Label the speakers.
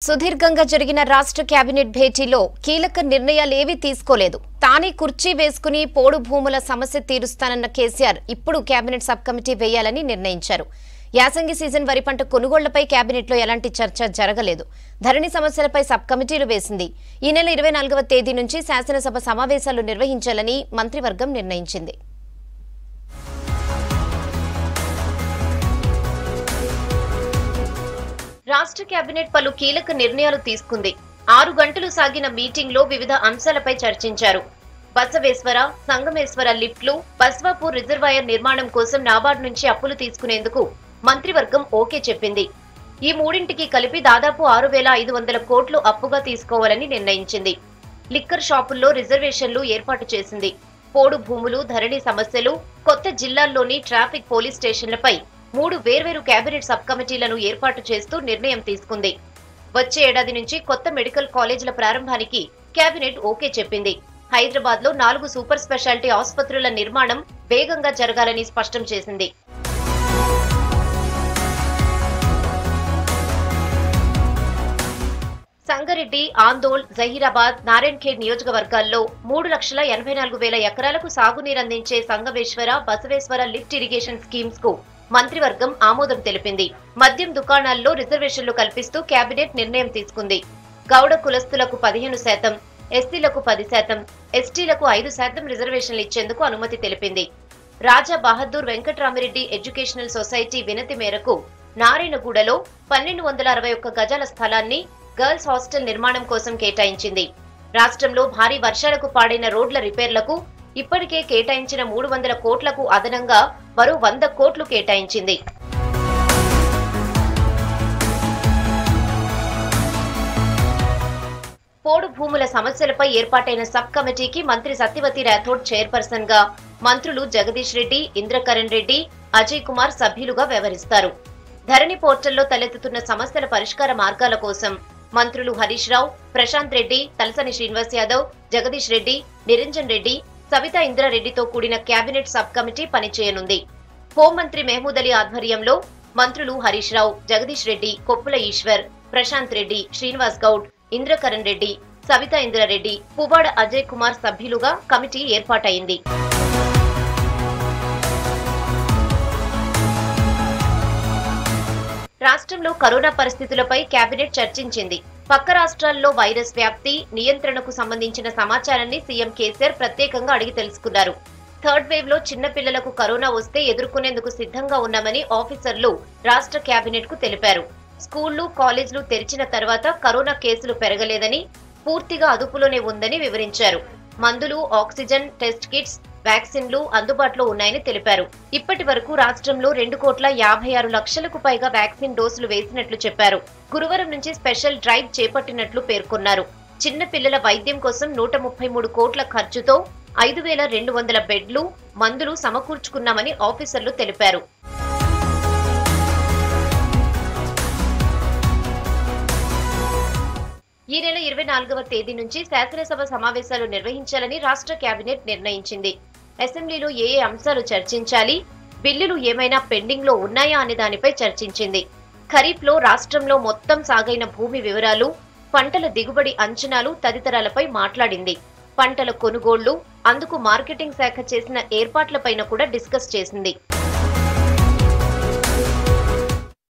Speaker 1: సుదీర్ఘంగా జరిగిన రాష్ట్ర కేబినెట్ భేటీలో కీలక నిర్ణయాలేవీ తీసుకోలేదు తానే కుర్చీ వేసుకుని పోడు భూముల సమస్య తీరుస్తానన్న కేసీఆర్ ఇప్పుడు కేబినెట్ సబ్ కమిటీ వేయాలని నిర్ణయించారు యాసంగి సీజన్ వరి పంట కొనుగోళ్లపై కేబినెట్లో ఎలాంటి చర్చ జరగలేదు ధరణి సమస్యలపై సబ్ కమిటీలు వేసింది ఈ నెల ఇరవై నాలుగవ తేదీ నుంచి శాసనసభ సమావేశాలు నిర్వహించాలని మంత్రివర్గం నిర్ణయించింది రాష్ట్ర కేబినెట్ పలు కీలక నిర్ణయాలు తీసుకుంది ఆరు గంటలు సాగిన మీటింగ్ లో వివిధ అంశాలపై చర్చించారు బసవేశ్వర సంగమేశ్వర లిఫ్ట్లు బస్వాపూర్ రిజర్వాయర్ నిర్మాణం కోసం నాబార్డు నుంచి అప్పులు తీసుకునేందుకు మంత్రివర్గం ఓకే చెప్పింది ఈ మూడింటికి కలిపి దాదాపు ఆరు వేల ఐదు వందల కోట్లు అప్పుగా తీసుకోవాలని నిర్ణయించింది లిక్కర్ షాపుల్లో రిజర్వేషన్లు ఏర్పాటు చేసింది పోడు భూములు ధరణి సమస్యలు కొత్త జిల్లాల్లోని ట్రాఫిక్ పోలీస్ స్టేషన్లపై మూడు వేర్వేరు కేబినెట్ సబ్ కమిటీలను ఏర్పాటు చేస్తూ నిర్ణయం తీసుకుంది వచ్చే ఏడాది నుంచి కొత్త మెడికల్ కాలేజీల ప్రారంభానికి కేబినెట్ ఓకే చెప్పింది హైదరాబాద్ లో నాలుగు సూపర్ స్పెషాలిటీ ఆసుపత్రుల నిర్మాణం వేగంగా జరగాలని స్పష్టం చేసింది సంగారెడ్డి ఆందోళ్ జహీరాబాద్ నారాయణఖేడ్ నియోజకవర్గాల్లో మూడు లక్షల ఎనభై నాలుగు వేల ఎకరాలకు సాగునీరందించే Sangameshwara Basaveshwara lift irrigation schemes కు మంత్రివర్గం ఆమోదం తెలిపింది మద్యం దుకాణాల్లో రిజర్వేషన్లు కల్పిస్తూ కేబినెట్ నిర్ణయం తీసుకుంది గౌడ కులస్తులకు పదిహేను శాతం ఎస్సీలకు పది శాతం ఎస్టీలకు ఐదు శాతం రిజర్వేషన్లు ఇచ్చేందుకు అనుమతి తెలిపింది రాజా బహదూర్ వెంకట్రామిరెడ్డి ఎడ్యుకేషనల్ సొసైటీ వినతి మేరకు నారాయణగూడలో పన్నెండు వందల అరవై ఒక్క గజాల స్థలాన్ని గర్ల్స్ హాస్టల్ నిర్మాణం కోసం కేటాయించింది రాష్ట్రంలో భారీ వర్షాలకు పాడైన రోడ్ల రిపేర్లకు ఇప్పటికే కేటాయించిన మూడు వందల కోట్లకు అదనంగా మరో వంద కోట్లు కేటాయించింది పోడు భూముల సమస్యలపై ఏర్పాటైన సబ్ కమిటీకి మంత్రి సత్యవతి రాథోడ్ చైర్పర్సన్ గా మంత్రులు జగదీష్ రెడ్డి ఇంద్రకరణ్ రెడ్డి అజయ్ కుమార్ సభ్యులుగా వ్యవహరిస్తారు ధరణి పోర్టల్లో తలెత్తుతున్న సమస్యల పరిష్కార మార్గాల కోసం మంత్రులు హరీష్ రావు ప్రశాంత్ రెడ్డి తలసని శ్రీనివాస్ యాదవ్ జగదీష్ రెడ్డి నిరంజన్ రెడ్డి సవితా ఇంద్రారెడ్డితో కూడిన కేబినెట్ సబ్ కమిటీ పనిచేయనుంది హోంమంత్రి మహమూద్ అలీ ఆధ్వర్యంలో మంత్రులు హరీష్ రావు జగదీష్ రెడ్డి కొప్పుల ఈశ్వర్ ప్రశాంత్ రెడ్డి శ్రీనివాస్ గౌడ్ ఇంద్రకరణ్ రెడ్డి సవితా ఇంద్రారెడ్డి పువ్వాడ అజయ్ కుమార్ సభ్యులుగా కమిటీ ఏర్పాటైంది రాష్ట్రంలో కరోనా పరిస్థితులపై కేబినెట్ చర్చించింది పక్క రాష్ట్రాల్లో వైరస్ వ్యాప్తి నియంత్రణకు సంబంధించిన సమాచారాన్ని సీఎం కేసీఆర్ ప్రత్యేకంగా అడిగి తెలుసుకున్నారు థర్డ్ వేవ్ లో చిన్న పిల్లలకు కరోనా వస్తే ఎదుర్కొనేందుకు సిద్ధంగా ఉన్నామని ఆఫీసర్లు రాష్ట్ర కేబినెట్ కు తెలిపారు స్కూళ్లు కాలేజీలు తెరిచిన తర్వాత కరోనా కేసులు పెరగలేదని పూర్తిగా అదుపులోనే ఉందని వివరించారు మందులు ఆక్సిజన్ టెస్ట్ కిట్స్ వ్యాక్సిన్లు అందుబాటులో ఉన్నాయని తెలిపారు ఇప్పటి వరకు రాష్ట్రంలో రెండు కోట్ల యాభై ఆరు లక్షలకు పైగా వ్యాక్సిన్ డోసులు వేసినట్లు చెప్పారు గురువారం నుంచి స్పెషల్ డ్రైవ్ చేపట్టినట్లు పేర్కొన్నారు చిన్న పిల్లల వైద్యం కోసం నూట ముప్పై మూడు కోట్ల ఖర్చుతో ఐదు వేల రెండు వందల బెడ్లు మందులు సమకూర్చుకున్నామని ఆఫీసర్లు తెలిపారు ఈ నెల ఇరవై నాలుగవ తేదీ నుంచి శాసనసభ సమావేశాలు నిర్వహించాలని రాష్ట్ర కేబినెట్ నిర్ణయించింది అసెంబ్లీలో ఏ ఏ అంశాలు చర్చించాలి బిల్లులు ఏమైనా పెండింగ్ లో ఉన్నాయా అనే దానిపై చర్చించింది ఖరీఫ్ లో రాష్ట్రంలో మొత్తం సాగైన భూమి వివరాలు పంటల దిగుబడి అంచనాలు తదితరాలపై మాట్లాడింది పంటల కొనుగోళ్లు అందుకు మార్కెటింగ్ శాఖ చేసిన ఏర్పాట్లపైన కూడా డిస్కస్ చేసింది